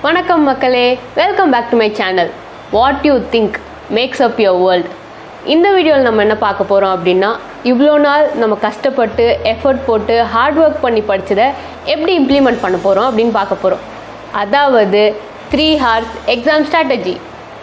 வணக்கம் மக்களே welcome back to my channel what you think makes up your world இந்த வீடியோவில் நம்ம என்ன பார்க்க போகிறோம் அப்படின்னா இவ்வளோ நாள் நம்ம கஷ்டப்பட்டு எஃபர்ட் போட்டு ஹார்ட் ஒர்க் பண்ணி படிச்சதை எப்படி இம்ப்ளிமெண்ட் பண்ண போகிறோம் அப்படின்னு பார்க்க போகிறோம் அதாவது three hours exam strategy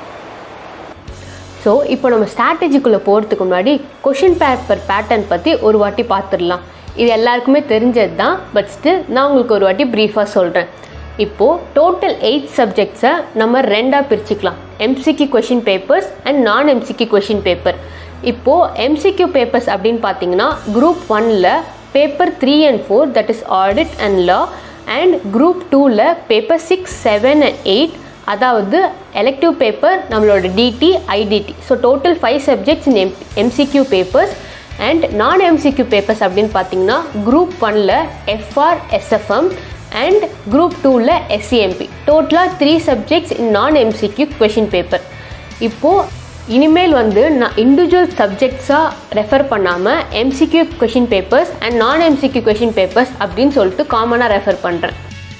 so இப்போ நம்ம ஸ்ட்ராட்டஜிக்குள்ளே போகிறதுக்கு முன்னாடி கொஷின் பேப்பர் பேட்டர்ன் பற்றி ஒரு வாட்டி பார்த்துடலாம் இது எல்லாருக்குமே தெரிஞ்சது தான் பட் ஸ்டில் நான் உங்களுக்கு ஒரு வாட்டி ப்ரீஃபாக சொல்கிறேன் இப்போது டோட்டல் எயிட் சப்ஜெக்ட்ஸை நம்ம ரெண்டாக பிரிச்சுக்கலாம் MCQ question papers and non MCQ question paper இப்போது எம்சிக்யூ பேப்பர்ஸ் அப்படின்னு பார்த்தீங்கன்னா குரூப் ஒனில் paper three and four that is audit and law and group டூவில் paper six seven and eight அதாவது எலெக்டிவ் பேப்பர் நம்மளோட DT IDT so total five subjects in M MCQ papers and non MCQ papers அப்படின்னு பார்த்தீங்கன்னா group ஒனில் FR SFM and group டூவில் எஸ்சிஎம்பி டோட்டலாக three subjects இன் நான் MCQ question paper இப்போது இனிமேல் வந்து நான் இண்டிவிஜுவல் சப்ஜெக்ட்ஸாக ரெஃபர் பண்ணாமல் MCQ question papers and non MCQ question papers அப்படின்னு சொல்லிட்டு காமனாக ரெஃபர் பண்ணுறேன்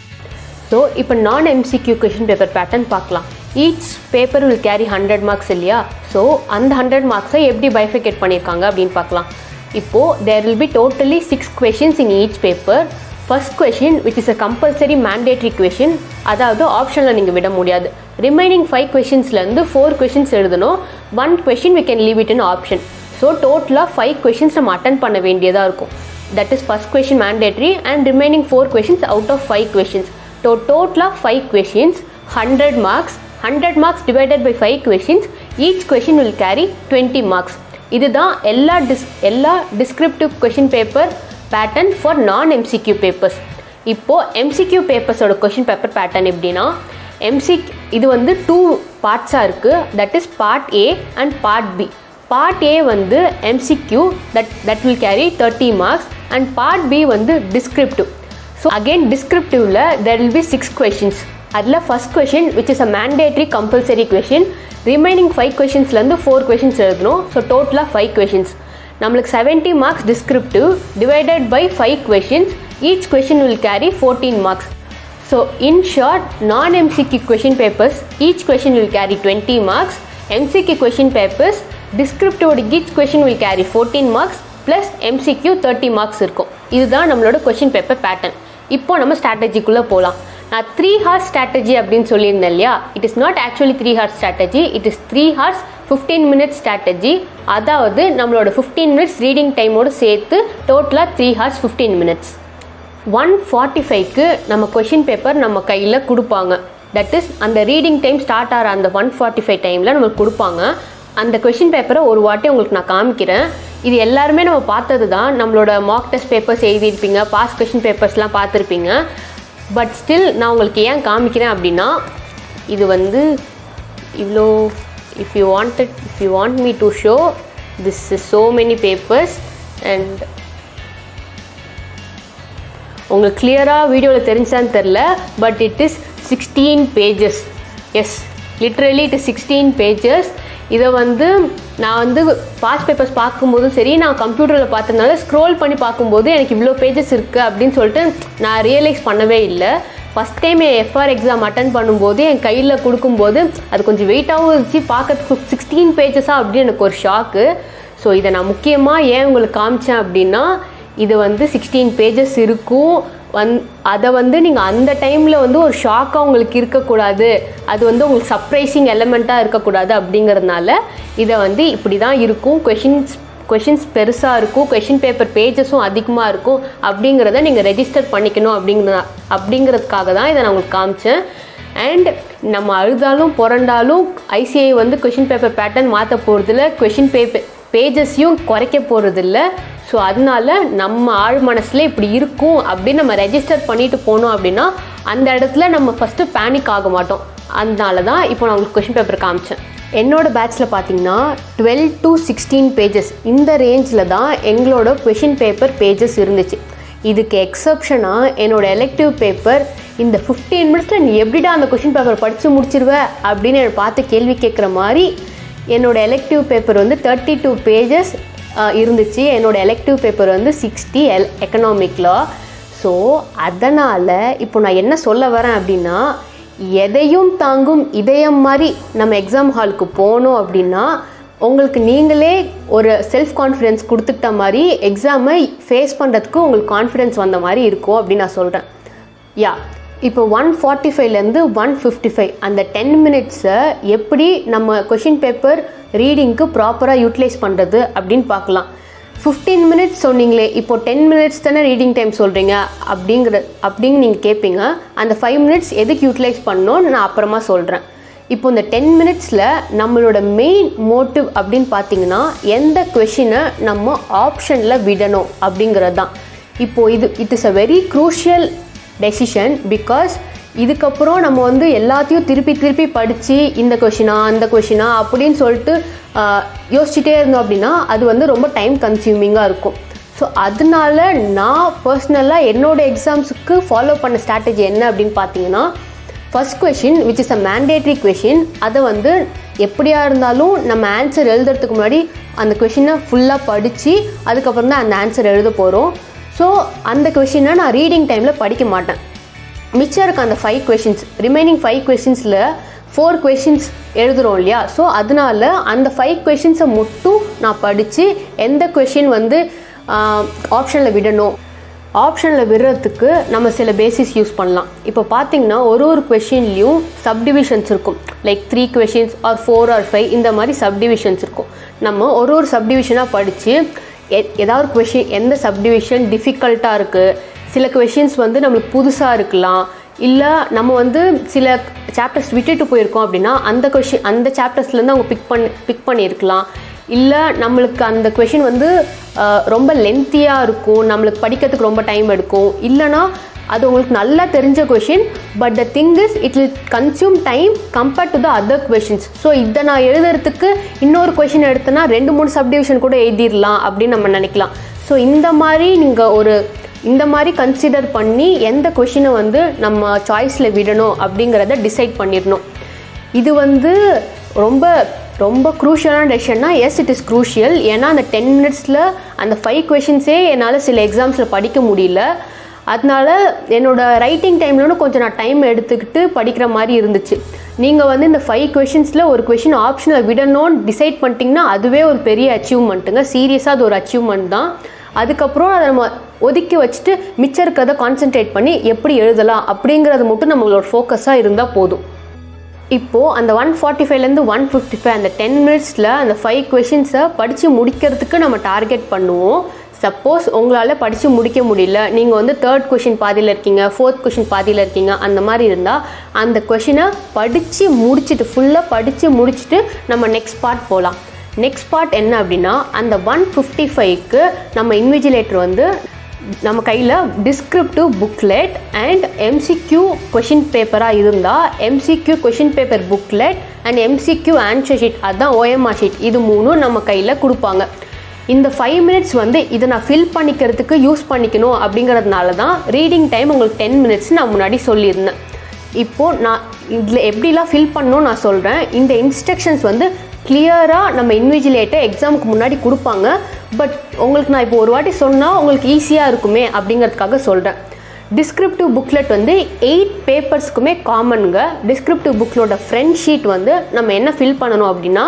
ஸோ இப்போ நான் எம்சிக்யூ கொஷின் பேப்பர் பேட்டர்ன் பார்க்கலாம் each paper will carry hundred marks இல்லையா ஸோ அந்த ஹண்ட்ரட் மார்க்ஸை எப்படி பைஃபிகேட் பண்ணியிருக்காங்க அப்படின்னு பார்க்கலாம் இப்போது there will be totally six questions in each paper first question which is a compulsory mandatory question அதாவது ஆப்ஷனில் நீங்கள் விட முடியாது ரிமைனிங் ஃபைவ் கொஷின்ஸ்லேருந்து ஃபோர் கொஷின்ஸ் எழுதணும் one question we can leave it in option so டோட்டலாக ஃபைவ் கொஷின்ஸ் நம்ம attend பண்ண வேண்டியதாக இருக்கும் that is first question mandatory and remaining four questions out of five questions so டோட்டலாக five questions hundred marks hundred marks divided by five questions each question will carry twenty marks இதுதான் எல்லா டிஸ் எல்லா descriptive question paper pattern for non MCQ papers இப்போது MCQ பேப்பர்ஸோட question paper pattern எப்படின்னா MCQ இது வந்து டூ பார்ட்ஸாக இருக்குது that is part A and part B part A வந்து MCQ that that will carry thirty marks and part B வந்து descriptive so again டிஸ்கிரிப்டிவில் there will be six questions அதில் first question which is a mandatory compulsory question remaining five கொஷின்ஸ்லேருந்து four questions எழுதணும் so டோட்டலாக five questions நம்மளுக்கு seventy marks descriptive divided by five questions each question will carry fourteen marks so in short non MCQ question papers each question will carry twenty marks MCQ question papers டிஸ்கிரிப்டிவோட each question will carry fourteen marks plus MCQ thirty marks இருக்கும் இதுதான் நம்மளோட question paper pattern இப்போ நம்ம ஸ்ட்ராட்டஜிக்குள்ளே போகலாம் நான் three hours strategy அப்படின்னு சொல்லியிருந்தேன் இல்லையா it is not actually three hours strategy it is three hours fifteen minutes strategy அதாவது நம்மளோட ஃபிஃப்டீன் மினிட்ஸ் ரீடிங் டைமோடு சேர்த்து டோட்டலாக three hours fifteen minutes one forty ஃபைவ்க்கு நம்ம கொஷின் பேப்பர் நம்ம கையில் கொடுப்பாங்க தட் இஸ் அந்த ரீடிங் டைம் ஸ்டார்ட் ஆகிற அந்த ஒன் ஃபார்ட்டி ஃபைவ் டைமில் நம்மளுக்கு கொடுப்பாங்க அந்த கொஷின் பேப்பரை ஒரு வாட்டி உங்களுக்கு நான் காமிக்கிறேன் இது எல்லாருமே நம்ம பார்த்தது தான் நம்மளோட மார்க் டெஸ்ட் பேப்பர்ஸ் எழுதியிருப்பீங்க பாஸ் கொஷின் பேப்பர்ஸ்லாம் பார்த்துருப்பீங்க பட் ஸ்டில் நான் உங்களுக்கு ஏன் காமிக்கிறேன் அப்படின்னா இது வந்து இவ்வளோ if you wanted if you want me to show this is so many papers and உங்களுக்கு கிளியராக வீடியோவில் தெரிஞ்சான்னு தெரில but it is sixteen pages yes literally it is sixteen pages இதை வந்து நான் வந்து பாஸ் பேப்பர்ஸ் பார்க்கும்போதும் சரி நான் கம்ப்யூட்டரில் பார்த்ததுனால ஸ்க்ரோல் பண்ணி பார்க்கும்போது எனக்கு இவ்வளோ பேஜஸ் இருக்குது அப்படின்னு சொல்லிட்டு நான் ரியலைஸ் பண்ணவே இல்லை ஃபஸ்ட் டைம் என் எஃப்ஆர் எக்ஸாம் அட்டன் பண்ணும்போது என் கையில் கொடுக்கும்போது அது கொஞ்சம் வெயிட்டாகவும் இருந்துச்சு பார்க்கறதுக்கு சிக்ஸ்டீன் பேஜஸாக அப்படின்னு எனக்கு ஒரு ஷாக்கு ஸோ இதை நான் முக்கியமாக ஏன் உங்களுக்கு காமிச்சேன் அப்படின்னா இது வந்து சிக்ஸ்டீன் பேஜஸ் இருக்கும் வந் அதை வந்து நீங்கள் அந்த டைமில் வந்து ஒரு ஷாக்காக உங்களுக்கு இருக்கக்கூடாது அது வந்து உங்களுக்கு சர்ப்ரைசிங் எலமெண்ட்டாக இருக்கக்கூடாது அப்படிங்கிறதுனால இதை வந்து இப்படி தான் இருக்கும் கொஷின்ஸ் கொஷின்ஸ் பெருசாக இருக்கும் கொஷின் பேப்பர் பேஜஸும் அதிகமாக இருக்கும் அப்படிங்கிறத நீங்கள் ரெஜிஸ்டர் பண்ணிக்கணும் அப்படிங்கிற அப்படிங்கிறதுக்காக தான் இதை நான் உங்களுக்கு காமிச்சேன் அண்ட் நம்ம அழுதாலும் புரண்டாலும் ஐசிஐ வந்து கொஷின் பேப்பர் பேட்டர்ன் மாற்ற போகிறதில்ல கொஷின் பேப்பர் பேஜஸையும் குறைக்க போகிறதில்ல ஸோ அதனால நம்ம ஆழ் மனசில் இப்படி இருக்கும் அப்படின்னு நம்ம ரெஜிஸ்டர் பண்ணிட்டு போனோம் அப்படின்னா அந்த இடத்துல நம்ம ஃபஸ்ட்டு பேனிக் ஆக மாட்டோம் அதனால தான் இப்போ நான் உங்களுக்கு கொஷின் பேப்பர் காமிச்சேன் என்னோட பேட்ச்சில் பார்த்தீங்கன்னா டுவெல் டு சிக்ஸ்டீன் பேஜஸ் இந்த ரேஞ்சில் தான் எங்களோட கொஷின் பேப்பர் பேஜஸ் இருந்துச்சு இதுக்கு எக்ஸப்ஷனாக என்னோட எலெக்டிவ் பேப்பர் இந்த ஃபிஃப்டீன் மினிட்ஸில் நீ எப்படிடா அந்த கொஷின் பேப்பர் படித்து முடிச்சிருவ அப்படின்னு என்னை பார்த்து கேள்வி கேட்குற மாதிரி என்னோட எலெக்டிவ் பேப்பர் வந்து தேர்ட்டி டூ பேஜஸ் இருந்துச்சு என்னோட எலெக்டிவ் பேப்பர் வந்து sixty L economic law so அதனால் இப்போ நான் என்ன சொல்ல வரேன் அப்படின்னா எதையும் தாங்கும் இதயம் மாதிரி நம்ம எக்ஸாம் ஹாலுக்கு போனோம் அப்படின்னா உங்களுக்கு நீங்களே ஒரு செல்ஃப் கான்ஃபிடென்ஸ் கொடுத்துக்கிட்ட மாதிரி எக்ஸாமை ஃபேஸ் பண்ணுறதுக்கு உங்களுக்கு கான்ஃபிடென்ஸ் வந்த மாதிரி இருக்கும் அப்படின்னு நான் சொல்கிறேன் யா இப்போ ஒன் ஃபார்ட்டி ஃபைவ்லேருந்து ஒன் ஃபிஃப்டி ஃபைவ் அந்த டென் மினிட்ஸை எப்படி நம்ம கொஷின் பேப்பர் ரீடிங்க்கு ப்ராப்பராக யூட்டிலைஸ் பண்ணுறது அப்படின்னு பார்க்கலாம் ஃபிஃப்டீன் மினிட்ஸ் சொன்னீங்களே இப்போ டென் மினிட்ஸ் தானே ரீடிங் டைம் சொல்கிறீங்க அப்படிங்கிற அப்படின்னு நீங்கள் கேட்பீங்க அந்த ஃபைவ் மினிட்ஸ் எதுக்கு யூட்டிலைஸ் பண்ணணும்னு நான் அப்புறமா சொல்கிறேன் இப்போ இந்த டென் மினிட்ஸில் நம்மளோட மெயின் மோட்டிவ் அப்படின்னு பார்த்தீங்கன்னா எந்த கொஷினை நம்ம ஆப்ஷனில் விடணும் அப்படிங்கிறது தான் இப்போது இது it is a very crucial decision because இதுக்கப்புறம் நம்ம வந்து எல்லாத்தையும் திருப்பி திருப்பி படித்து இந்த கொஷினா அந்த கொஷினா அப்படின்னு சொல்லிட்டு ஆஹ், யோசிச்சுட்டே இருந்தோம் அப்படின்னா அது வந்து ரொம்ப டைம் கன்சியூமிங்காக இருக்கும் ஸோ அதனால நான் பர்சனலாக என்னோட எக்ஸாம்ஸுக்கு ஃபாலோ பண்ண ஸ்ட்ராட்டஜி என்ன அப்படின்னு பார்த்தீங்கன்னா first question which is a mandatory question அதை வந்து எப்படியா இருந்தாலும் நம்ம ஆன்சர் எழுதுறதுக்கு முன்னாடி அந்த கொஷினை ஃபுல்லாக படித்து அதுக்கப்புறம் தான் அந்த ஆன்சர் எழுத போகிறோம் ஸோ அந்த கொஷினை நான் ரீடிங் டைமில் படிக்க மாட்டேன் மிச்சம் இருக்க அந்த ஃபைவ் கொஷின்ஸ் ரிமைனிங் ஃபைவ் கொஷின்ஸில் ஃபோர் கொஷின்ஸ் எழுதுகிறோம் இல்லையா ஸோ அதனால அந்த ஃபைவ் கொஷின்ஸை மட்டும் நான் படித்து எந்த கொஷின் வந்து ஆப்ஷனில் விடணும் ஆப்ஷனில் விடுறதுக்கு நம்ம சில பேசிஸ் யூஸ் பண்ணலாம் இப்போ பார்த்தீங்கன்னா ஒரு ஒரு கொஷின்லேயும் சப்டிவிஷன்ஸ் இருக்கும் like three questions or four or five இந்த மாதிரி சப்டிவிஷன்ஸ் இருக்கும் நம்ம ஒரு ஒரு சப்டிவிஷனாக படித்து ஏதாவது ஒரு கொஷின் எந்த சப்டிவிஷன் டிஃபிகல்ட்டாக இருக்குது சில கொஷின்ஸ் வந்து நம்மளுக்கு புதுசாக இருக்கலாம் இல்லை நம்ம வந்து சில சாப்டர்ஸ் விட்டுட்டு போயிருக்கோம் அப்படின்னா அந்த கொஷின் அந்த சாப்டர்ஸ்லேருந்து அவங்க பிக் பண்ணி பிக் பண்ணியிருக்கலாம் இல்லை நம்மளுக்கு அந்த கொஷின் வந்து அஹ், ரொம்ப லென்த்தியாக இருக்கும் நம்மளுக்கு படிக்கிறதுக்கு ரொம்ப டைம் எடுக்கும் இல்லைனா அது உங்களுக்கு நல்லா தெரிஞ்ச question but the thing is it will consume time compared to the other questions so இதை நான் எழுதுறதுக்கு இன்னொரு கொஷின் எடுத்தேன்னா ரெண்டு மூணு சப்டிவிஷன் கூட எழுதிடலாம் அப்படின்னு நம்ம நினைக்கலாம் ஸோ இந்த மாதிரி நீங்கள் ஒரு இந்த மாதிரி கன்சிடர் பண்ணி எந்த கொஷினை வந்து நம்ம சாய்ஸில் விடணும் அப்படிங்கிறத டிசைட் பண்ணிடணும் இது வந்து ரொம்ப ரொம்ப க்ரூஷியலான டெசிஷன்னா எஸ் இட் இஸ் க்ரூஷியல் ஏன்னா அந்த டென் மினிட்ஸில் அந்த ஃபைவ் கொஷின்ஸே என்னால் சில எக்ஸாம்ஸில் படிக்க முடியல அதனால என்னோட ரைட்டிங் டைம்லன்னு கொஞ்சம் நான் டைம் எடுத்துக்கிட்டு படிக்கிற மாதிரி இருந்துச்சு நீங்கள் வந்து இந்த ஃபைவ் கொஷின்ஸில் ஒரு கொஷின் ஆப்ஷனில் விடணும்னு டிசைட் பண்ணிட்டீங்கன்னா அதுவே ஒரு பெரிய அச்சீவ்மெண்ட்டுங்க சீரியஸாக அது ஒரு அச்சீவ்மெண்ட் தான் அதுக்கப்புறம் அதை நம்ம ஒதுக்கி வச்சுட்டு மிச்சம் இருக்கிறத கான்சென்ட்ரேட் பண்ணி எப்படி எழுதலாம் அப்படிங்கிறது மட்டும் நம்மளோட ஃபோக்கஸாக இருந்தால் போதும் இப்போது அந்த ஒன் ஃபார்ட்டி ஃபைவ்லேருந்து ஒன் ஃபிஃப்டி ஃபைவ் அந்த டென் மினிட்ஸில் அந்த ஃபைவ் கொஷின்ஸை படித்து முடிக்கிறதுக்கு நம்ம டார்கெட் பண்ணுவோம் சப்போஸ் உங்களால் படித்து முடிக்க முடியல நீங்கள் வந்து தேர்ட் கொஷின் பாதியில் இருக்கீங்க ஃபோர்த் கொஷின் பாதியில் இருக்கீங்க அந்த மாதிரி இருந்தால் அந்த கொஷினை படித்து முடிச்சுட்டு ஃபுல்லாக படித்து முடிச்சுட்டு நம்ம நெக்ஸ்ட் பார்ட் போகலாம் நெக்ஸ்ட் பார்ட் என்ன அப்படின்னா அந்த ஒன் ஃபிஃப்டி ஃபைவ்க்கு நம்ம இன்விஜிலேட்டர் வந்து நம்ம கையில் descriptive booklet and MCQ question பேப்பராக இருந்தால் MCQ question paper booklet and MCQ answer sheet அதுதான் ஓஎம்ஆர் ஷீட் இது மூணும் நம்ம கையில் கொடுப்பாங்க இந்த ஃபைவ் மினிட்ஸ் வந்து இதை நான் ஃபில் பண்ணிக்கிறதுக்கு யூஸ் பண்ணிக்கணும் அப்படிங்கிறதுனால தான் ரீடிங் டைம் உங்களுக்கு டென் மினிட்ஸ் நான் முன்னாடி சொல்லியிருந்தேன் இப்போது நான் இதில் எப்படிலாம் ஃபில் பண்ணணும்னு நான் சொல்கிறேன் இந்த இன்ஸ்ட்ரக்ஷன்ஸ் வந்து கிளியராக நம்ம இன்விஜிலேட்டர் எக்ஸாமுக்கு முன்னாடி கொடுப்பாங்க பட் உங்களுக்கு நான் இப்போ ஒரு வாட்டி சொன்னால் உங்களுக்கு ஈஸியாக இருக்குமே அப்படிங்கிறதுக்காக சொல்கிறேன் டிஸ்கிரிப்டிவ் புக்லெட் வந்து எயிட் பேப்பர்ஸ்க்குமே காமனுங்க டிஸ்கிரிப்டிவ் புக்லோட ஃப்ரண்ட் ஷீட் வந்து நம்ம என்ன ஃபில் பண்ணணும் அப்படின்னா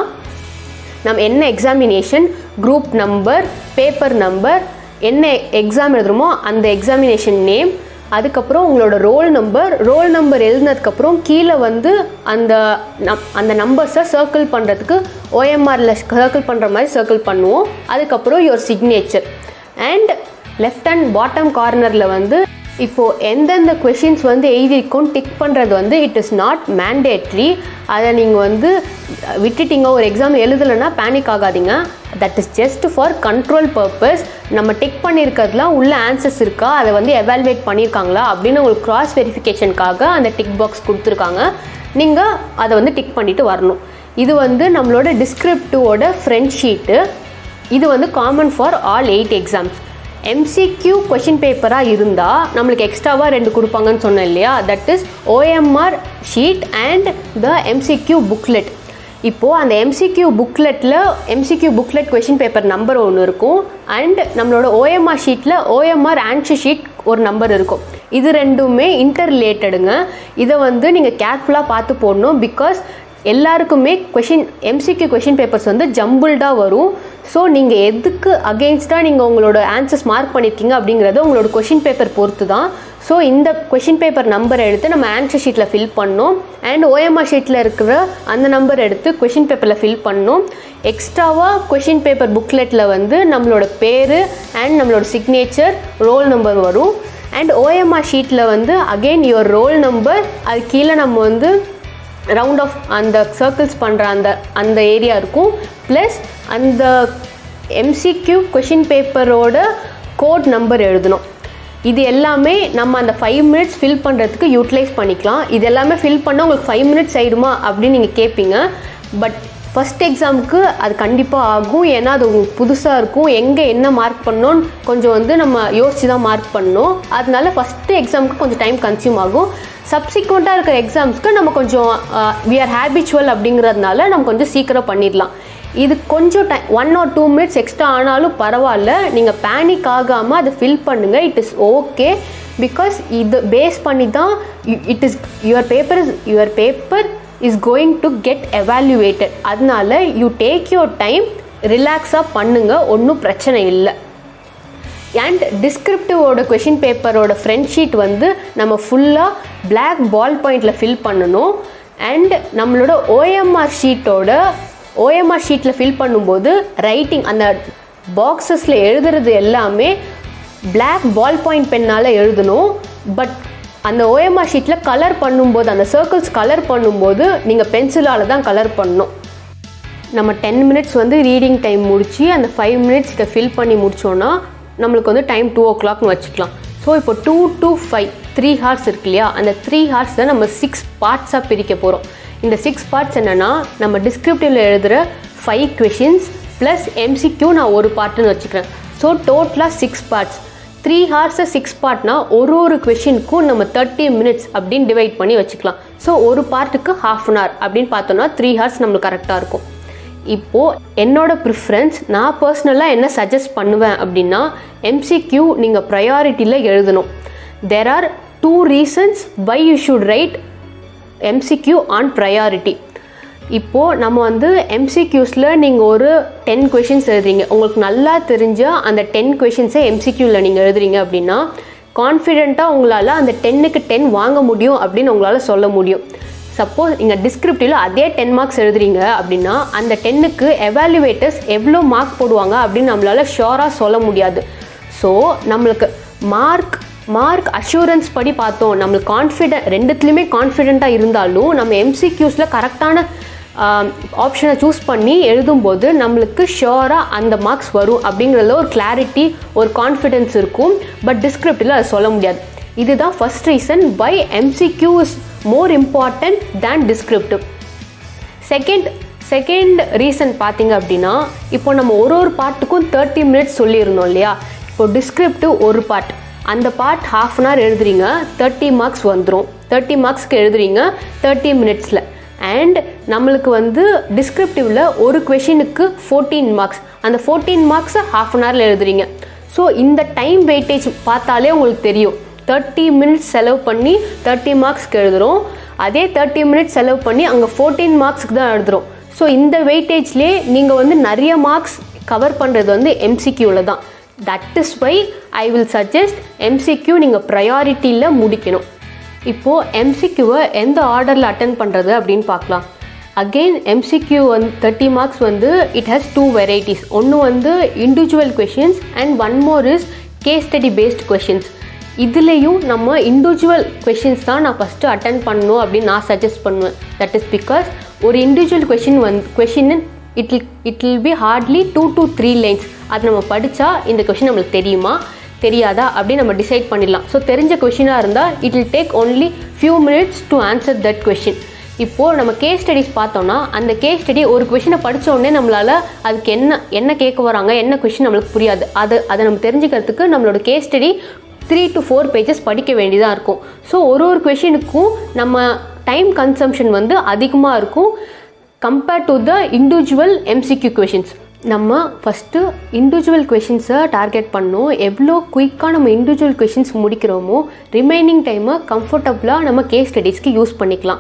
நம்ம என்ன examination group number paper number என்ன எக்ஸாம் எழுதுறோமோ அந்த எக்ஸாமினேஷன் நேம் அதுக்கப்புறம் உங்களோட ரோல் நம்பர் ரோல் நம்பர் எழுதினதுக்கப்புறம் கீழே வந்து அந்த நம் அந்த நம்பர்ஸை சர்க்கிள் பண்ணுறதுக்கு ஓஎம்ஆரில் சர்க்கிள் பண்ணுற மாதிரி சர்க்கிள் பண்ணுவோம் அதுக்கப்புறம் your signature and left and bottom கார்னரில் வந்து இப்போது எந்தெந்த கொஷின்ஸ் வந்து எழுதியிருக்கோம் டிக் பண்ணுறது வந்து இட் இஸ் நாட் மேண்டேட்ரி அதை நீங்கள் வந்து விட்டுட்டீங்க ஒரு எக்ஸாம் எழுதலைன்னா பேனிக் ஆகாதீங்க that is just for control purpose நம்ம டிக் பண்ணியிருக்கிறதுலாம் உள்ள ஆன்சர்ஸ் இருக்கா அதை வந்து எவால்வேட் பண்ணியிருக்காங்களா அப்படின்னு உங்களுக்கு கிராஸ் வெரிஃபிகேஷனுக்காக அந்த டிக் பாக்ஸ் கொடுத்துருக்காங்க நீங்கள் அதை வந்து டிக் பண்ணிட்டு வரணும் இது வந்து நம்மளோட டிஸ்கிரிப்டிவோட ஃப்ரண்ட் ஷீட்டு இது வந்து common for all eight exams MCQ question பேப்பராக இருந்தால் நம்மளுக்கு எக்ஸ்ட்ராவாக ரெண்டு கொடுப்பாங்கன்னு சொன்னேன் இல்லையா that is OMR sheet and the MCQ booklet இப்போது அந்த எம்சிக்யூ புக்லெட்டில் MCQ booklet question paper number ஒன்று இருக்கும் அண்ட் நம்மளோட ஓஎம்ஆர் ஷீட்டில் ஓஎம்ஆர் ஆன்சர் ஷீட் ஒரு நம்பர் இருக்கும் இது ரெண்டுமே இன்டர் ரிலேட்டடுங்க இதை வந்து நீங்கள் கேர்ஃபுல்லாக பார்த்து போடணும் பிகாஸ் எல்லாருக்குமே கொஷின் எம்சிக்யூ கொஷின் பேப்பர்ஸ் வந்து ஜம்பிள்டாக வரும் ஸோ நீங்கள் எதுக்கு அகெயின்ஸ்டாக நீங்கள் உங்களோட ஆன்சர்ஸ் மார்க் பண்ணியிருக்கீங்க அப்படிங்கிறது உங்களோட கொஷின் பேப்பர் பொறுத்து தான் ஸோ இந்த கொஷின் பேப்பர் நம்பரை எடுத்து நம்ம ஆன்சர் ஷீட்டில் ஃபில் பண்ணோம் அண்ட் ஓஎம்ஆர் ஷீட்டில் இருக்கிற அந்த நம்பர் எடுத்து கொஷின் பேப்பரில் ஃபில் பண்ணோம் எக்ஸ்ட்ராவாக கொஷின் பேப்பர் புக்லெட்டில் வந்து நம்மளோட பேர் அண்ட் நம்மளோட சிக்னேச்சர் ரோல் நம்பர் வரும் அண்ட் ஓஎம்ஆர் ஷீட்டில் வந்து அகெயின் யுவர் ரோல் நம்பர் அது கீழே நம்ம வந்து ரவுண்ட் ஆஃப் அந்த சர்க்கிள்ஸ் பண்ணுற அந்த அந்த ஏரியா இருக்கும் ப்ளஸ் அந்த எம்சிக்யூ கொஷின் பேப்பரோட கோட் நம்பர் எழுதணும் இது எல்லாமே நம்ம அந்த ஃபைவ் மினிட்ஸ் ஃபில் பண்ணுறதுக்கு யூட்டிலைஸ் பண்ணிக்கலாம் இது எல்லாமே ஃபில் பண்ணால் உங்களுக்கு ஃபைவ் மினிட்ஸ் ஆயிடுமா அப்படின்னு நீங்கள் கேட்பீங்க பட் ஃபஸ்ட் எக்ஸாமுக்கு அது கண்டிப்பாக ஆகும் ஏன்னா அது உங்களுக்கு புதுசாக இருக்கும் எங்கே என்ன மார்க் பண்ணோன்னு கொஞ்சம் வந்து நம்ம யோசிச்சு தான் மார்க் பண்ணணும் அதனால ஃபஸ்ட்டு எக்ஸாமுக்கு கொஞ்சம் டைம் கன்சியூம் ஆகும் சப்சிக்வெண்ட்டாக இருக்கிற எக்ஸாம்ஸ்க்கு நம்ம கொஞ்சம் வி ஆர் ஹேபிச்சுவல் அப்படிங்கிறதுனால நம்ம கொஞ்சம் சீக்கிரம் பண்ணிடலாம் இது கொஞ்சம் time one or two minutes extra ஆனாலும் பரவாயில்ல நீங்கள் பேனிக் ஆகாமல் அதை ஃபில் பண்ணுங்கள் இட் இஸ் ஓகே பிகாஸ் இது பேஸ் பண்ணி தான் it is your paper is your paper is going to get evaluated அதனால யூ டேக் யுவர் டைம் ரிலாக்ஸாக பண்ணுங்கள் ஒன்றும் பிரச்சனை இல்லை அண்ட் டிஸ்கிரிப்டிவோட கொஷின் பேப்பரோட ஃப்ரண்ட் ஷீட் வந்து நம்ம ஃபுல்லாக பிளாக் பால் பாயிண்டில் ஃபில் பண்ணணும் அண்ட் நம்மளோட ஓஎம்ஆர் ஷீட்டோட ஓஎம்ஆர் ஷீட்டில் ஃபில் பண்ணும்போது ரைட்டிங் அந்த பாக்ஸஸில் எழுதுறது எல்லாமே பிளாக் பால் பாயிண்ட் பென்னால் எழுதணும் பட் அந்த ஓஎம்ஆர் ஷீட்டில் கலர் பண்ணும்போது அந்த சர்க்கிள்ஸ் கலர் பண்ணும்போது நீங்கள் பென்சிலால் தான் கலர் பண்ணணும் நம்ம டென் மினிட்ஸ் வந்து ரீடிங் டைம் முடித்து அந்த ஃபைவ் மினிட்ஸ் இதை ஃபில் பண்ணி முடித்தோன்னா நம்மளுக்கு வந்து டைம் டூ ஓ கிளாக்னு வச்சுக்கலாம் ஸோ இப்போ two to five three hours இருக்கு இல்லையா அந்த த்ரீ ஹார்ஸ் தான் நம்ம சிக்ஸ் பார்ட்ஸாக பிரிக்க போகிறோம் இந்த சிக்ஸ் பார்ட்ஸ் என்னென்னா நம்ம டிஸ்கிரிப்டிவில் எழுதுகிற ஃபைவ் கொஷின்ஸ் ப்ளஸ் எம்சிக்யூ நான் ஒரு பார்ட்டுன்னு வச்சுக்கிறேன் ஸோ டோட்டலாக சிக்ஸ் பார்ட்ஸ் த்ரீ ஹார்ஸை சிக்ஸ் பார்ட்னா ஒரு ஒரு கொஷினுக்கும் நம்ம தேர்ட்டி மினிட்ஸ் அப்படின்னு டிவைட் பண்ணி வச்சுக்கலாம் ஸோ ஒரு பார்ட்டுக்கு ஹாஃப் அன் ஹவர் அப்படின்னு பார்த்தோன்னா த்ரீ ஹார்ஸ் நம்மளுக்கு கரெக்டாக இருக்கும் இப்போது என்னோட ப்ரிஃபரன்ஸ் நான் பர்சனலாக என்ன சஜஸ்ட் பண்ணுவேன் அப்படின்னா எம்சிக்யூ நீங்கள் ப்ரையாரிட்டியில் எழுதணும் there are two reasons why you should write MCQ on priority இப்போது நம்ம வந்து எம்சிக்யூஸில் நீங்கள் ஒரு டென் கொஷின்ஸ் எழுதுறீங்க உங்களுக்கு நல்லா தெரிஞ்ச அந்த டென் கொஷின்ஸை எம்சிக்யூவில் நீங்கள் எழுதுறீங்க அப்படின்னா கான்ஃபிடெண்ட்டாக உங்களால் அந்த டென்னுக்கு டென் வாங்க முடியும் அப்படின்னு உங்களால் சொல்ல முடியும் சப்போஸ் நீங்கள் டிஸ்கிரிப்டிவில் அதே டென் மார்க்ஸ் எழுதுறீங்க அப்படின்னா அந்த டென்னுக்கு எவாலுவேட்டர்ஸ் எவ்வளோ மார்க் போடுவாங்க அப்படின்னு நம்மளால் ஷோராக சொல்ல முடியாது ஸோ நம்மளுக்கு மார்க் மார்க் அஷூரன்ஸ் படி பார்த்தோம் நம்மளுக்கு கான்ஃபிடென்ட் ரெண்டுத்துலேயுமே கான்ஃபிடெண்ட்டாக இருந்தாலும் நம்ம எம்சிக்யூஸில் கரெக்டான ஆப்ஷனை சூஸ் பண்ணி எழுதும்போது நம்மளுக்கு ஷோராக அந்த மார்க்ஸ் வரும் அப்படிங்கிறதுல ஒரு கிளாரிட்டி ஒரு கான்ஃபிடென்ஸ் இருக்கும் பட் டிஸ்கிரிப்டில் அதை சொல்ல முடியாது இதுதான் first reason why MCQ is more important than descriptive second second reason பார்த்தீங்க அப்படின்னா இப்போ நம்ம ஒரு ஒரு பார்ட்டுக்கும் தேர்ட்டி மினிட்ஸ் சொல்லியிருந்தோம் இல்லையா இப்போ டிஸ்கிரிப்டிவ் ஒரு பார்ட் அந்த பார்ட் ஹாஃப் அன் ஹவர் எழுதுறீங்க தேர்ட்டி மார்க்ஸ் வந்துடும் தேர்ட்டி மார்க்ஸ்க்கு எழுதுறீங்க தேர்ட்டி மினிட்ஸில் அண்ட் நம்மளுக்கு வந்து டிஸ்கிரிப்டிவில் ஒரு கொஷினுக்கு ஃபோர்டீன் மார்க்ஸ் அந்த ஃபோர்டீன் மார்க்ஸை ஹாஃப் அன் ஹவரில் எழுதுறீங்க ஸோ இந்த டைம் வெயிட்டேஜ் பார்த்தாலே உங்களுக்கு தெரியும் தேர்ட்டி மினிட்ஸ் செலவு பண்ணி தேர்ட்டி மார்க்ஸ்க்கு எழுதுகிறோம் அதே தேர்ட்டி மினிட்ஸ் செலவு பண்ணி அங்கே ஃபோர்டீன் மார்க்ஸ்க்கு தான் எழுதுகிறோம் ஸோ இந்த வெயிட்டேஜ்லேயே நீங்கள் வந்து நிறைய மார்க்ஸ் கவர் பண்ணுறது வந்து எம்சிக்யூவில் தான் that is why I will suggest MCQ நீங்கள் ப்ரையாரிட்டியில் முடிக்கணும் இப்போது எம்சிக்யூவை எந்த ஆர்டரில் அட்டன் பண்ணுறது அப்படின்னு பார்க்கலாம் அகெயின் எம்சிக்யூ வந்து தேர்ட்டி மார்க்ஸ் வந்து இட் ஹேஸ் டூ வெரைட்டிஸ் ஒன்று வந்து individual questions and one more is case study based questions இதுலேயும் நம்ம இண்டிவிஜுவல் கொஷின்ஸ் தான் நான் ஃபஸ்ட்டு அட்டன் பண்ணணும் அப்படின்னு நான் சஜஸ்ட் பண்ணுவேன் தட் இஸ் பிகாஸ் ஒரு இண்டிவிஜுவல் கொஷின் வந்து question it will it will be hardly two to three lines அது நம்ம படித்தா இந்த கொஷின் நம்மளுக்கு தெரியுமா தெரியாதா அப்படின்னு நம்ம டிசைட் பண்ணிடலாம் ஸோ தெரிஞ்ச கொஷினாக இருந்தால் it will take only few minutes to answer that question இப்போது நம்ம கேஸ் ஸ்டடிஸ் பார்த்தோம்னா அந்த கேஸ் ஸ்டடி ஒரு கொஷினை படித்த உடனே நம்மளால் அதுக்கு என்ன என்ன கேட்க வராங்க என்ன கொஷின் நம்மளுக்கு புரியாது அது அதை நம்ம தெரிஞ்சுக்கிறதுக்கு நம்மளோட case study three to four pages படிக்க வேண்டியதாக இருக்கும் ஸோ ஒரு ஒரு கொஷினுக்கும் நம்ம டைம் கன்சம்ஷன் வந்து அதிகமாக இருக்கும் compared to the individual MCQ questions நம்ம ஃபஸ்ட்டு இண்டிவிஜுவல் கொஷின்ஸை டார்கெட் பண்ணோம் எவ்வளோ குயிக்காக நம்ம இண்டிவிஜுவல் கொஷின்ஸ் முடிக்கிறோமோ ரிமைனிங் டைமை கம்ஃபர்டபுளாக நம்ம கேஸ் ஸ்டடீஸ்க்கு யூஸ் பண்ணிக்கலாம்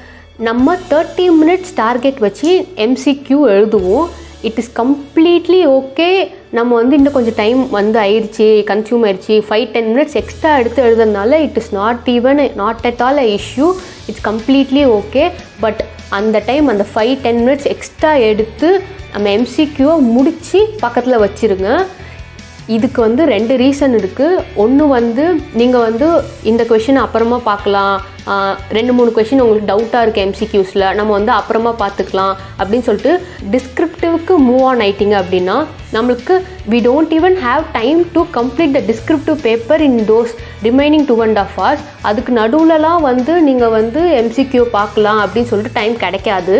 நம்ம தேர்ட்டி மினிட்ஸ் டார்கெட் வச்சு எம்சிக்யூ எழுதுவோம் இட் இஸ் கம்ப்ளீட்லி ஓகே நம்ம வந்து இன்னும் கொஞ்சம் டைம் வந்து ஆயிடுச்சு கன்சியூம் ஆயிடுச்சு ஃபைவ் டென் மினிட்ஸ் எக்ஸ்ட்ரா எடுத்து எழுதுறதுனால it is not even not at all a issue it's completely okay but அந்த டைம் அந்த ஃபைவ் டென் மினிட்ஸ் எக்ஸ்ட்ரா எடுத்து நம்ம எம்சிக்யூவை முடித்து பக்கத்தில் வச்சுருங்க இதுக்கு வந்து ரெண்டு ரீசன் இருக்குது ஒன்று வந்து நீங்கள் வந்து இந்த கொஷின் அப்புறமா பார்க்கலாம் ஆஹ் ரெண்டு மூணு கொஷின் உங்களுக்கு டவுட்டாக இருக்குது எம்சிக்யூஸில் நம்ம வந்து அப்புறமா பார்த்துக்கலாம் அப்படின்னு சொல்லிட்டு டிஸ்கிரிப்டிவ்க்கு மூவ் ஆன் ஆயிட்டீங்க அப்படின்னா நம்மளுக்கு we don't even have time to complete the descriptive paper in those remaining two and half hours அதுக்கு நடுவுலலாம் வந்து நீங்கள் வந்து எம்சிக்யூ பார்க்கலாம் அப்படின்னு சொல்லிட்டு டைம் கிடைக்காது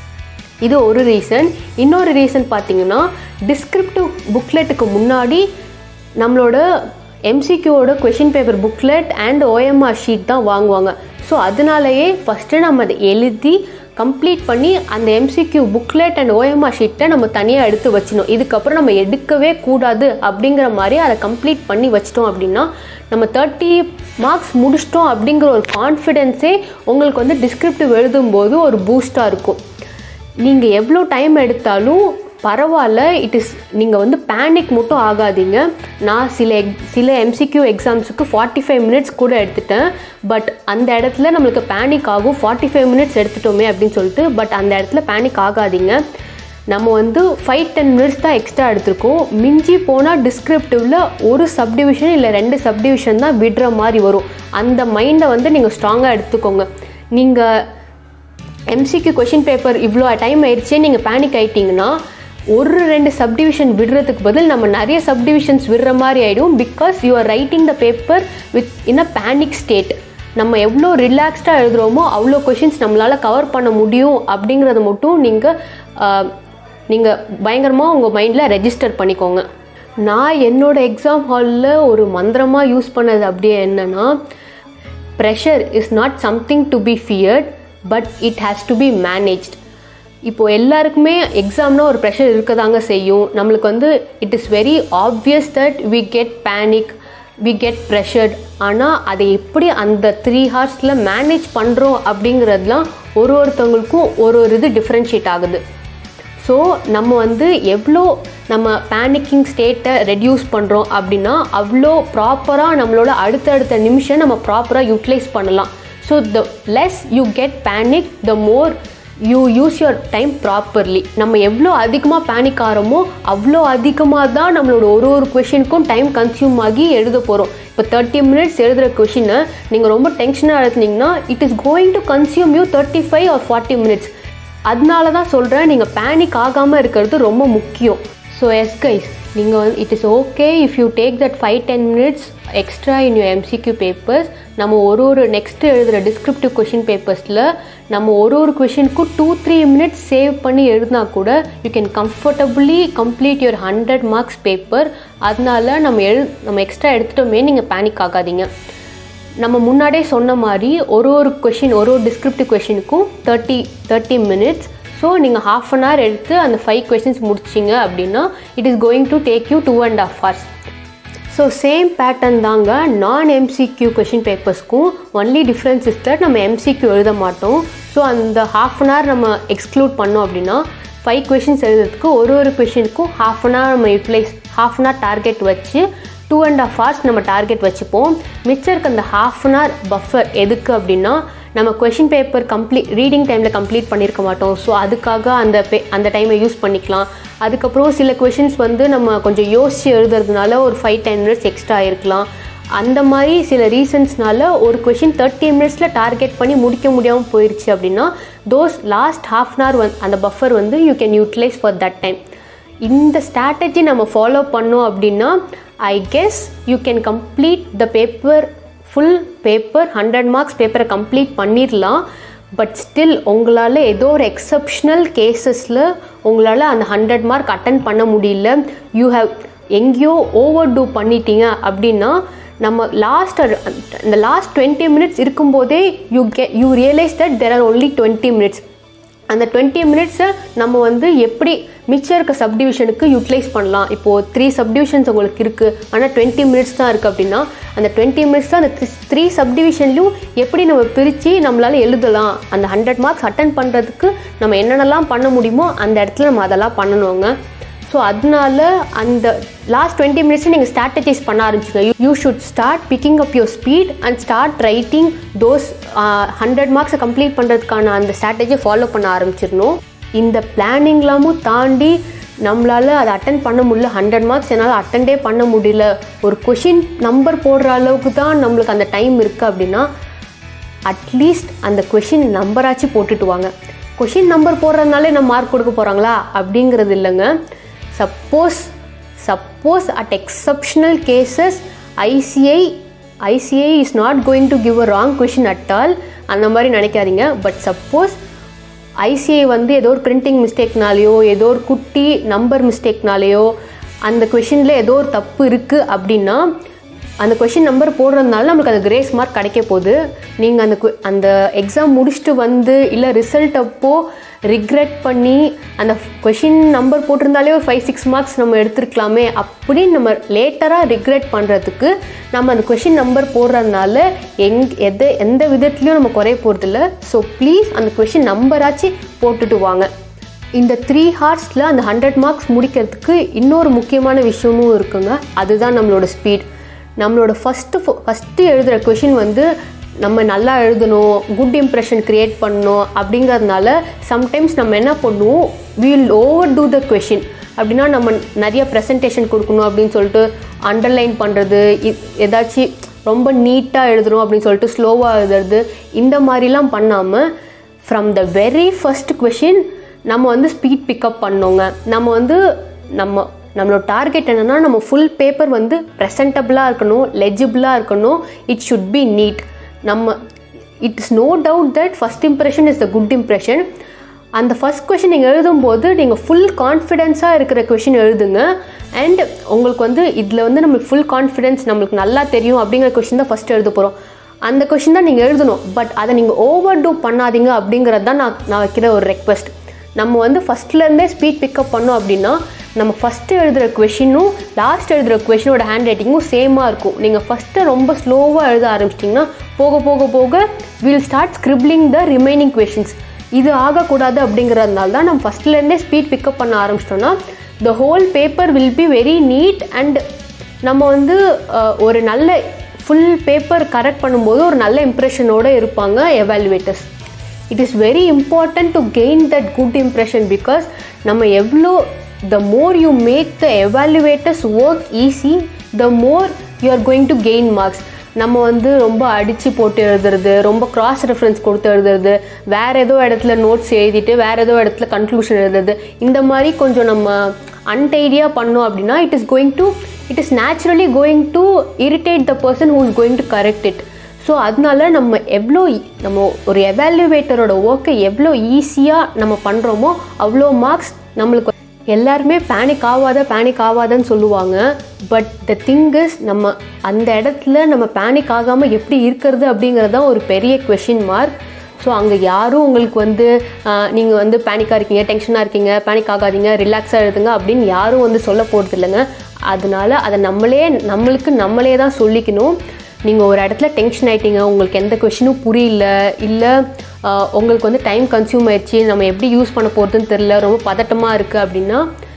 இது ஒரு ரீசன் இன்னொரு ரீசன் பார்த்தீங்கன்னா டிஸ்கிரிப்டிவ் புக்லெட்டுக்கு முன்னாடி நம்மளோட எம்சிக்யூவோட question paper booklet and OMR sheet தான் வாங்குவாங்க ஸோ அதனாலயே ஃபஸ்ட்டு நம்ம அதை எழுதி கம்ப்ளீட் பண்ணி அந்த எம்சிக்யூ புக்லெட் அண்ட் ஓஎம்ஆர் ஷீட்டை நம்ம தனியாக எடுத்து வச்சிடணும் இதுக்கப்புறம் நம்ம எடுக்கவே கூடாது அப்படிங்கிற மாதிரி அதை கம்ப்ளீட் பண்ணி வச்சிட்டோம் அப்படின்னா நம்ம தேர்ட்டி மார்க்ஸ் முடிச்சிட்டோம் அப்படிங்கிற ஒரு கான்ஃபிடென்ஸே உங்களுக்கு வந்து டிஸ்கிரிப்டிவ் எழுதும்போது ஒரு பூஸ்டாக இருக்கும் நீங்கள் எவ்வளோ டைம் எடுத்தாலும் பரவாயில்ல இட் இஸ் நீங்கள் வந்து பேனிக் மட்டும் ஆகாதீங்க நான் சில எக் சில எம்சிக்யூ எக்ஸாம்ஸுக்கு ஃபார்ட்டி ஃபைவ் மினிட்ஸ் கூட எடுத்துட்டேன் பட் அந்த இடத்துல நம்மளுக்கு பேனிக் ஆகும் ஃபார்ட்டி ஃபைவ் மினிட்ஸ் எடுத்துட்டோமே அப்படின்னு சொல்லிட்டு பட் அந்த இடத்துல பேனிக் ஆகாதீங்க நம்ம வந்து ஃபைவ் டென் மினிட்ஸ் தான் எக்ஸ்ட்ரா எடுத்திருக்கோம் மிஞ்சி போனால் டிஸ்கிரிப்டிவில் ஒரு சப்டிவிஷன் இல்லை ரெண்டு சப்டிவிஷன் தான் விடுற மாதிரி வரும் அந்த மைண்டை வந்து நீங்கள் ஸ்ட்ராங்காக எடுத்துக்கோங்க நீங்கள் எம்சிக்கு கொஷின் பேப்பர் இவ்வளோ டைம் ஆயிடுச்சே நீங்கள் பேனிக் ஆயிட்டீங்கன்னா ஒரு ரெண்டு சப்டிவிஷன் விடுறதுக்கு பதில் நம்ம நிறைய சப்டிவிஷன்ஸ் விடுற மாதிரி ஆகிடும் because you are writing the paper with in a panic state நம்ம எவ்வளோ ரிலாக்ஸ்டாக எழுதுகிறோமோ அவ்வளோ கொஷின்ஸ் நம்மளால் கவர் பண்ண முடியும் அப்படிங்கிறத மட்டும் நீங்கள் நீங்கள் பயங்கரமாக உங்கள் மைண்டில் ரெஜிஸ்டர் பண்ணிக்கோங்க நான் என்னோட எக்ஸாம் ஹாலில் ஒரு மந்திரமாக யூஸ் பண்ணது அப்படியே என்னென்னா pressure is not something to be feared but it has to be managed இப்போது எல்லாருக்குமே எக்ஸாம்னா ஒரு ப்ரெஷர் இருக்க தாங்க செய்யும் நம்மளுக்கு வந்து it is very obvious that we get panic we get pressured ஆனால் அதை எப்படி அந்த த்ரீ ஹார்ஸில் மேனேஜ் பண்ணுறோம் அப்படிங்கிறதுலாம் ஒரு ஒருத்தவங்களுக்கும் ஒரு ஒரு இது டிஃப்ரென்ஷியேட் ஆகுது ஸோ நம்ம வந்து எவ்வளோ நம்ம பேனிக்கிங் ஸ்டேட்டை ரெடியூஸ் பண்ணுறோம் அப்படின்னா அவ்வளோ ப்ராப்பராக நம்மளோட அடுத்தடுத்த நிமிஷம் நம்ம ப்ராப்பராக யூட்டிலைஸ் பண்ணலாம் so the less you get panic the more you use your time properly நம்ம எவ்வளோ அதிகமாக பேனிக் ஆகிறோமோ அவ்வளோ அதிகமாக தான் நம்மளோட ஒரு ஒரு கொஷினுக்கும் டைம் கன்சியூம் ஆகி எழுத போகிறோம் இப்போ தேர்ட்டி மினிட்ஸ் எழுதுகிற கொஷினை நீங்கள் ரொம்ப டென்ஷனாக எழுதுனீங்கன்னா it is going to consume you thirty five or forty minutes அதனால தான் சொல்கிறேன் நீங்கள் பேனிக் ஆகாமல் இருக்கிறது ரொம்ப முக்கியம் ஸோ எஸ் கைஸ் நீங்கள் வந்து it is okay if you take that five ten minutes extra in you MCQ papers நம்ம ஒரு ஒரு நெக்ஸ்ட் எழுதுகிற டிஸ்கிரிப்டிவ் கொஷின் பேப்பர்ஸில் நம்ம ஒரு ஒரு கொஷினுக்கும் டூ த்ரீ மினிட்ஸ் சேவ் பண்ணி எழுதினா கூட you can comfortably complete your hundred marks paper அதனால நம்ம எழு நம்ம எக்ஸ்ட்ரா எடுத்துட்டோமே நீங்கள் பேனிக் ஆகாதீங்க நம்ம முன்னாடியே சொன்ன மாதிரி ஒரு ஒரு கொஷின் ஒரு ஒரு டிஸ்கிரிப்டிவ் கொஷினுக்கும் தேர்ட்டி தேர்ட்டி மினிட்ஸ் ஸோ நீங்கள் ஹாஃப் அன் ஹவர் எடுத்து அந்த ஃபைவ் கொஷின்ஸ் முடிச்சிங்க அப்படின்னா it is going to take you two and half hours so same pattern தாங்க நான் எம்சிக்யூ கொஷின் பேப்பர்ஸ்க்கும் ஒன்லி டிஃப்ரென்ஸ் இஸ் தட் நம்ம எம்சிக்யூ எழுத மாட்டோம் ஸோ அந்த ஹாஃப் அன் ஹவர் நம்ம எக்ஸ்க்ளூட் பண்ணோம் அப்படின்னா ஃபைவ் கொஷின்ஸ் எழுதுறதுக்கு ஒரு ஒரு கொஷினுக்கும் ஹாஃப் அன் ஹவர் நம்ம utilise half an hour target வச்சு டூ அண்ட் ஆஃப் ஹவர்ஸ் நம்ம டார்கெட் வச்சுப்போம் மிச்சம் இருக்க அந்த ஹாஃப் அன் ஹவர் பஃபர் எதுக்கு அப்படின்னா நம்ம கொஷின் பேப்பர் கம்ப்ளீட் ரீடிங் டைமில் கம்ப்ளீட் பண்ணியிருக்க மாட்டோம் ஸோ அதுக்காக அந்த பே அந்த டைமை யூஸ் பண்ணிக்கலாம் அதுக்கப்புறம் சில கொஷின்ஸ் வந்து நம்ம கொஞ்சம் யோசித்து எழுதுறதுனால ஒரு ஃபைவ் டென் மினிட்ஸ் எக்ஸ்ட்ரா இருக்கலாம் அந்த மாதிரி சில ரீசன்ஸ்னால ஒரு கொஷின் தேர்ட்டி மினிட்ஸில் டார்கெட் பண்ணி முடிக்க முடியாமல் போயிடுச்சு அப்படின்னா those last half an hour வந் அந்த பஃபர் வந்து you can utilise for that time இந்த ஸ்ட்ராட்டஜி நம்ம ஃபாலோ பண்ணோம் அப்படின்னா I guess you can complete the paper full paper hundred marks பேப்பரை கம்ப்ளீட் பண்ணிடலாம் பட் ஸ்டில் உங்களால் ஏதோ ஒரு எக்ஸப்ஷனல் கேசஸில் உங்களால் அந்த ஹண்ட்ரட் மார்க் அட்டன் பண்ண முடியல யூ ஹவ் எங்கேயோ ஓவர் டூ பண்ணிட்டீங்க அப்படின்னா நம்ம லாஸ்ட் இந்த லாஸ்ட் டுவெண்ட்டி மினிட்ஸ் இருக்கும்போதே யூ கே you realise that there are only twenty minutes அந்த டுவெண்ட்டி மினிட்ஸை நம்ம வந்து எப்படி மிச்சம் இருக்க சப்டிவிஷனுக்கு யூட்டிலைஸ் பண்ணலாம் இப்போது த்ரீ சப்டிவிஷன்ஸ் உங்களுக்கு இருக்குது ஆனால் டுவெண்ட்டி மினிட்ஸ் தான் இருக்குது அப்படின்னா அந்த டுவெண்ட்டி மினிட்ஸ் தான் அந்த த்ரீ சப்டிவிஷன்லையும் எப்படி நம்ம பிரித்து நம்மளால் எழுதலாம் அந்த ஹண்ட்ரட் மார்க்ஸ் அட்டன் பண்ணுறதுக்கு நம்ம என்னென்னலாம் பண்ண முடியுமோ அந்த இடத்துல நம்ம அதெல்லாம் பண்ணணுங்க ஸோ அதனால அந்த லாஸ்ட் டுவெண்ட்டி மினிட்ஸ் நீங்கள் ஸ்ட்ராட்டஜைஸ் பண்ண ஆரம்பிச்சுங்க you should start picking up your speed and start writing those hundred மார்க்ஸை கம்ப்ளீட் பண்ணுறதுக்கான அந்த ஸ்ட்ராட்டஜியை ஃபாலோ பண்ண ஆரம்பிச்சிடணும் இந்த பிளானிங்லாமும் தாண்டி நம்மளால் அதை அட்டன் பண்ண முடியல ஹண்ட்ரட் மார்க்ஸ் என்னால் அட்டெண்டே பண்ண முடியல ஒரு கொஷின் நம்பர் போடுற அளவுக்கு தான் நம்மளுக்கு அந்த டைம் இருக்குது அப்படின்னா அட்லீஸ்ட் அந்த கொஷின் நம்பராச்சு போட்டுட்டு வாங்க கொஷின் நம்பர் போடுறதுனாலே நம்ம மார்க் கொடுக்க போகிறாங்களா அப்படிங்கிறது இல்லைங்க suppose suppose at exceptional cases ICI ICI is not going to give a wrong question at all அந்த மாதிரி நினைக்காதீங்க பட் சப்போஸ் ஐசிஐ வந்து ஏதோ ஒரு பிரிண்டிங் மிஸ்டேக்னாலேயோ ஏதோ ஒரு குட்டி நம்பர் மிஸ்டேக்னாலேயோ அந்த கொஷினில் ஏதோ ஒரு தப்பு இருக்குது அப்படின்னா அந்த கொஷின் நம்பர் போடுறதுனால நம்மளுக்கு அந்த கிரேஸ் மார்க் கிடைக்க போகுது நீங்கள் அந்த que- அந்த எக்ஸாம் முடிச்சுட்டு வந்து இல்லை ரிசல்ட் அப்போ ரிக்ரெட் பண்ணி அந்த கொஷின் நம்பர் போட்டிருந்தாலே ஒரு ஃபைவ் சிக்ஸ் மார்க்ஸ் நம்ம எடுத்திருக்கலாமே அப்படின்னு நம்ம லேட்டராக ரிக்ரெட் பண்ணுறதுக்கு நம்ம அந்த கொஷின் நம்பர் போடுறதுனால எங் எது எந்த விதத்துலையும் நம்ம குறைய போகிறதில்ல ஸோ ப்ளீஸ் அந்த கொஷின் நம்பராச்சு போட்டுட்டு வாங்க இந்த த்ரீ ஹார்ஸில் அந்த ஹண்ட்ரட் மார்க்ஸ் முடிக்கிறதுக்கு இன்னொரு முக்கியமான விஷயமும் இருக்குங்க அதுதான் நம்மளோட ஸ்பீட் நம்மளோட ஃபஸ்ட்டு ஃபஸ்ட்டு எழுதுகிற கொஷின் வந்து நம்ம நல்லா எழுதணும் குட் இம்ப்ரெஷன் க்ரியேட் பண்ணணும் அப்படிங்கிறதுனால சம்டைம்ஸ் நம்ம என்ன பண்ணுவோம் we'll overdo the question அப்படின்னா நம்ம நிறைய ப்ரெசன்டேஷன் கொடுக்கணும் அப்படின்னு சொல்லிட்டு அண்டர்லைன் பண்ணுறது ஏதாச்சும் ரொம்ப நீட்டாக எழுதணும் அப்படின்னு சொல்லிட்டு ஸ்லோவாக எழுதுறது இந்த மாதிரிலாம் பண்ணாமல் from the very first question நம்ம வந்து ஸ்பீட் பிக்கப் பண்ணோங்க நம்ம வந்து நம்ம நம்மளோட டார்கெட் என்னென்னா நம்ம ஃபுல் பேப்பர் வந்து ப்ரெசன்டபுளாக இருக்கணும் லெஜிபிளாக இருக்கணும் இட் ஷுட் பி நீட் நம்ம it is no doubt that first impression is the good impression அந்த ஃபர்ஸ்ட் கொஷின் நீங்கள் எழுதும்போது நீங்கள் ஃபுல் கான்ஃபிடென்ஸாக இருக்கிற கொஷின் எழுதுங்க அண்ட் உங்களுக்கு வந்து இதில் வந்து நம்மளுக்கு ஃபுல் கான்ஃபிடென்ஸ் நம்மளுக்கு நல்லா தெரியும் அப்படிங்கிற கொஷின் தான் ஃபஸ்ட் எழுத போகிறோம் அந்த கொஷின் தான் நீங்கள் எழுதணும் பட் அதை நீங்கள் ஓவர் டூ பண்ணாதீங்க அப்படிங்கிறது தான் நான் நான் வைக்கிற ஒரு ரெக்வெஸ்ட் நம்ம வந்து ஃபஸ்ட்லேருந்தே ஸ்பீட் பிக்கப் பண்ணோம் அப்படின்னா நம்ம ஃபஸ்ட்டு எழுதுகிற கொஷினும் லாஸ்ட் எழுதுகிற கொஷினோட ஹேண்ட் ரைட்டிங்கும் சேமாக இருக்கும் நீங்கள் ஃபஸ்ட்டு ரொம்ப ஸ்லோவாக எழுத ஆரம்பிச்சிட்டிங்கன்னா போக போக போக will start scribbling the remaining questions இது ஆகக்கூடாது அப்படிங்கிறதுனால தான் நம்ம ஃபஸ்ட்லேருந்தே ஸ்பீட் பிக்கப் பண்ண ஆரம்பிச்சிட்டோன்னா the whole paper will be very neat and நம்ம வந்து அஹ், ஒரு நல்ல ஃபுல் பேப்பர் கரெக்ட் பண்ணும்போது ஒரு நல்ல இம்ப்ரெஷனோடு இருப்பாங்க evaluators it is very important to gain that good impression because நம்ம எவ்வளோ the more you make the evaluators work easy the more you are going to gain marks நம்ம வந்து ரொம்ப அடித்து போட்டு எழுதுறது ரொம்ப கிராஸ் ரெஃபரன்ஸ் கொடுத்து எழுதுறது வேற ஏதோ இடத்துல நோட்ஸ் எழுதிட்டு வேற ஏதோ இடத்துல கன்க்ளூஷன் எழுதுறது இந்த மாதிரி கொஞ்சம் நம்ம அன்டைடியாக பண்ணோம் அப்படின்னா it is going to it is naturally going to irritate the person who is going to correct it so அதனால நம்ம எவ்வளோ ஈ- நம்ம ஒரு எவாலுவேட்டரோட ஒர்க்கை எவ்வளோ ஈஸியாக நம்ம பண்ணுறோமோ அவ்வளோ மார்க்ஸ் நம்மளுக்கு எல்லாருமே பேனிக் ஆகாத பேனிக் ஆகாதன்னு சொல்லுவாங்க பட் த திங் இஸ் நம்ம அந்த இடத்துல நம்ம பேனிக் ஆகாமல் எப்படி இருக்கிறது அப்படிங்கிறது தான் ஒரு பெரிய கொஷின் மார்க் ஸோ அங்கே யாரும் உங்களுக்கு வந்து நீங்கள் வந்து பேனிக்காக இருக்கீங்க டென்ஷனாக இருக்கீங்க பேனிக் ஆகாதீங்க ரிலாக்ஸாக எழுதுங்க அப்படின்னு யாரும் வந்து சொல்ல போகிறது இல்லைங்க அதனால அதை நம்மளே நம்மளுக்கு நம்மளே தான் சொல்லிக்கணும் நீங்கள் ஒரு இடத்துல டென்ஷன் ஆயிட்டீங்க உங்களுக்கு எந்த கொஷினும் புரியல இல்லை உங்களுக்கு வந்து டைம் கன்சியூம் ஆயிடுச்சு நம்ம எப்படி யூஸ் பண்ண போகிறதுன்னு தெரில ரொம்ப பதட்டமாக இருக்குது அப்படின்னா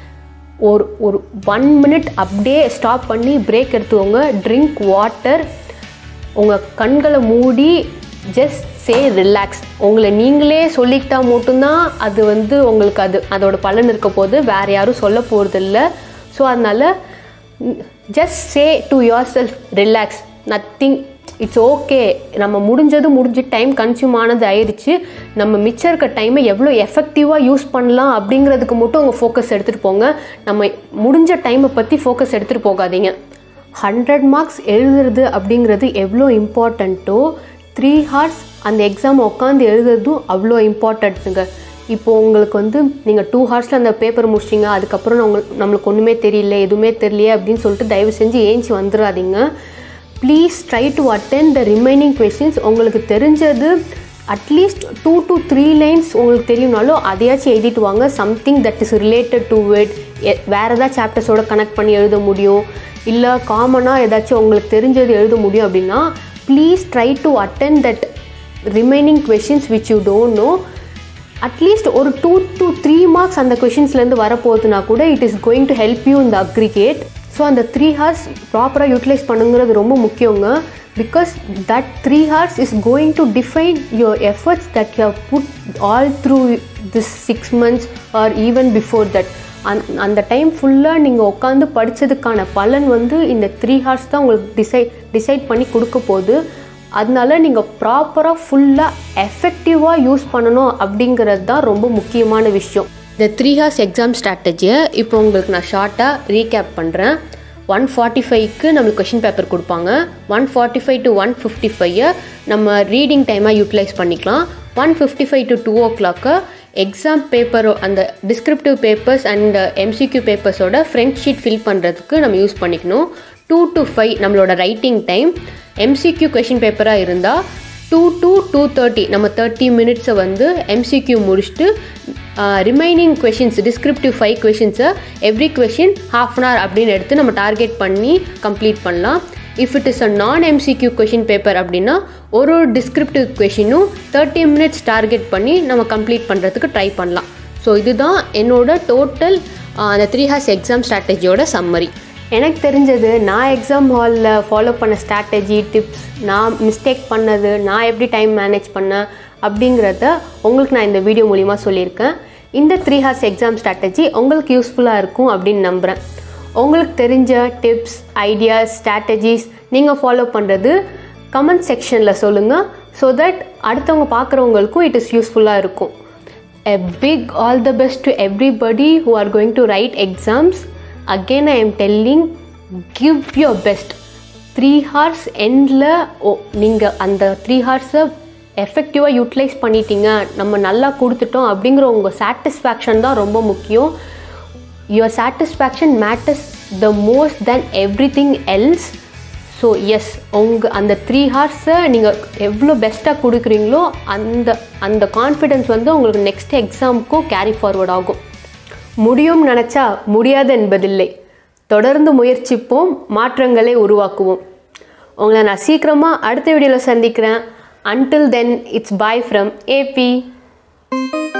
ஒரு ஒரு ஒன் மினிட் அப்படியே ஸ்டாப் பண்ணி பிரேக் எடுத்துக்கோங்க ட்ரிங்க் வாட்டர் உங்கள் கண்களை மூடி ஜஸ்ட் சே ரிலாக்ஸ் உங்களை நீங்களே சொல்லிக்கிட்டா மட்டும்தான் அது வந்து உங்களுக்கு அது அதோட பலன் இருக்க போது வேறு யாரும் சொல்ல போகிறதில்ல ஸோ அதனால் just say to yourself relax nothing it's okay நம்ம முடிஞ்சது முடிஞ்சு டைம் கன்சியூம் ஆனது ஆயிடுச்சு நம்ம மிச்சம் இருக்க டைமை எவ்வளோ எஃபெக்டிவாக யூஸ் பண்ணலாம் அப்படிங்கிறதுக்கு மட்டும் உங்கள் ஃபோக்கஸ் எடுத்துகிட்டு போங்க நம்ம முடிஞ்ச டைமை பற்றி ஃபோக்கஸ் எடுத்துகிட்டு போகாதீங்க ஹண்ட்ரட் மார்க்ஸ் எழுதுறது அப்படிங்கிறது எவ்வளோ இம்பார்ட்டண்ட்டோ த்ரீ ஹார்ஸ் அந்த எக்ஸாம் உட்காந்து எழுதுறதும் அவ்வளோ இம்பார்ட்டண்ட்டுங்க இப்போ உங்களுக்கு வந்து நீங்கள் டூ ஹார்ஸில் அந்த பேப்பர் முடிச்சிங்க அதுக்கப்புறம் நான் உங்களுக்கு நம்மளுக்கு ஒன்றுமே தெரியல எதுவுமே தெரியலையே அப்படின்னு சொல்லிட்டு தயவு செஞ்சு ஏஞ்சி வந்துடாதீங்க please try to attend the remaining questions உங்களுக்கு தெரிஞ்சது at least two to three lines உங்களுக்கு தெரியும்னாலும் அதையாச்சும் எழுதிட்டு வாங்க something that is related to it வேறு ஏதாவது சாப்டர்ஸோட கனெக்ட் பண்ணி எழுத முடியும் இல்லை காமனாக ஏதாச்சும் உங்களுக்கு தெரிஞ்சது எழுத முடியும் அப்படின்னா please try to attend that remaining questions which you don't know at least ஒரு டூ டு த்ரீ மார்க்ஸ் அந்த கொஷின்ஸ்லேருந்து வரப்போகுதுன்னா கூட it is going to help you இந்த அக்ரிகேட் ஸோ அந்த த்ரீ ஹார்ஸ் ப்ராப்பராக யூட்டிலைஸ் பண்ணுங்கிறது ரொம்ப முக்கியங்க because that three hours is going to define your efforts that you put all through this six months or even before that அந் அந்த time ஃபுல்லாக நீங்கள் உட்காந்து படித்ததுக்கான பலன் வந்து இந்த த்ரீ ஹார்ஸ் தான் உங்களுக்கு டிசைட் டிசைட் பண்ணி கொடுக்க போகுது அதனால நீங்கள் ப்ராப்பராக ஃபுல்லாக எஃபெக்டிவாக யூஸ் பண்ணணும் அப்படிங்கிறது தான் ரொம்ப முக்கியமான விஷயம் இந்த த்ரீ ஹார்ஸ் எக்ஸாம் ஸ்ட்ராட்டஜியை இப்போ உங்களுக்கு நான் ஷார்ட்டாக ரீகேப் பண்ணுறேன் ஒன் ஃபார்ட்டி ஃபைவ்க்கு நம்மளுக்கு கொஷின் பேப்பர் கொடுப்பாங்க one forty five to one fifty ஃபைவை நம்ம ரீடிங் டைமாக யூட்டிலைஸ் பண்ணிக்கலாம் one fifty five to two ஓ கிளாக்கு எக்ஸாம் பேப்பரோ அந்த டிஸ்கிரிப்டிவ் பேப்பர்ஸ் அண்ட் எம்சிக்யூ பேப்பர்ஸோட ஃப்ரண்ட் ஷீட் ஃபில் பண்ணுறதுக்கு நம்ம யூஸ் பண்ணிக்கணும் டூ டு ஃபைவ் நம்மளோட ரைட்டிங் டைம் எம்சிக்யூ கொஷின் பேப்பராக இருந்தால் டூ டு டூ தேர்ட்டி நம்ம தேர்ட்டி மினிட்ஸை வந்து எம்சிக்யூ முடிச்சுட்டு ரிமைனிங் கொஷின்ஸ் டிஸ்கிரிப்டிவ் ஃபைவ் கொஷின்ஸை every question half an hour அப்படின்னு எடுத்து நம்ம டார்கெட் பண்ணி கம்ப்ளீட் பண்ணலாம் இஃப் இட் இஸ் அ நான் எம்சிக்யூ கொஷின் பேப்பர் அப்படின்னா ஒரு ஒரு டிஸ்கிரிப்டிவ் கொஷினும் தேர்ட்டி மினிட்ஸ் டார்கெட் பண்ணி நம்ம கம்ப்ளீட் பண்ணுறதுக்கு ட்ரை பண்ணலாம் ஸோ இதுதான் என்னோட டோட்டல் அந்த த்ரீ ஹார்ஸ் எக்ஸாம் ஸ்ட்ராட்டஜியோட சம்மரி எனக்கு தெரிஞ்சது நான் எக்ஸாம் ஹாலில் ஃபாலோ பண்ண ஸ்ட்ராட்டஜி டிப்ஸ் நான் மிஸ்டேக் பண்ணது நான் எப்படி டைம் மேனேஜ் பண்ணேன் அப்படிங்கிறத உங்களுக்கு நான் இந்த வீடியோ மூலிமா சொல்லியிருக்கேன் இந்த த்ரீ ஹார்ஸ் எக்ஸாம் ஸ்ட்ராட்டஜி உங்களுக்கு யூஸ்ஃபுல்லாக இருக்கும் அப்படின்னு நம்புகிறேன் உங்களுக்கு தெரிஞ்ச டிப்ஸ் ஐடியாஸ் ஸ்ட்ராட்டஜிஸ் நீங்கள் ஃபாலோ பண்ணுறது கமெண்ட் செக்ஷனில் சொல்லுங்கள் ஸோ தட் அடுத்தவங்க பார்க்குறவங்களுக்கும் இட் இஸ் யூஸ்ஃபுல்லாக இருக்கும் a big all the best to everybody who are going to write exams again i am telling give your best three hours எண்டில் ஓ நீங்கள் அந்த த்ரீ ஹார்ஸை எஃபெக்டிவாக யூட்டிலைஸ் பண்ணிட்டீங்க நம்ம நல்லா கொடுத்துட்டோம் அப்படிங்கிற உங்கள் சாட்டிஸ்ஃபேக்ஷன் தான் ரொம்ப முக்கியம் your satisfaction matters the most then everything else so yes உங்கள் அந்த த்ரீ ஹார்ஸை நீங்கள் எவ்வளோ பெஸ்ட்டாக கொடுக்குறீங்களோ அந்த அந்த கான்ஃபிடென்ஸ் வந்து உங்களுக்கு நெக்ஸ்ட் எக்ஸாமுக்கும் கேரி ஃபார்வர்ட் ஆகும் முடியும் நினச்சா முடியாது என்பதில்லை தொடர்ந்து முயற்சிப்போம் மாற்றங்களை உருவாக்குவோம் உங்களை நான் சீக்கிரமாக அடுத்த வீடியோவில் சந்திக்கிறேன் until then it's bye from AB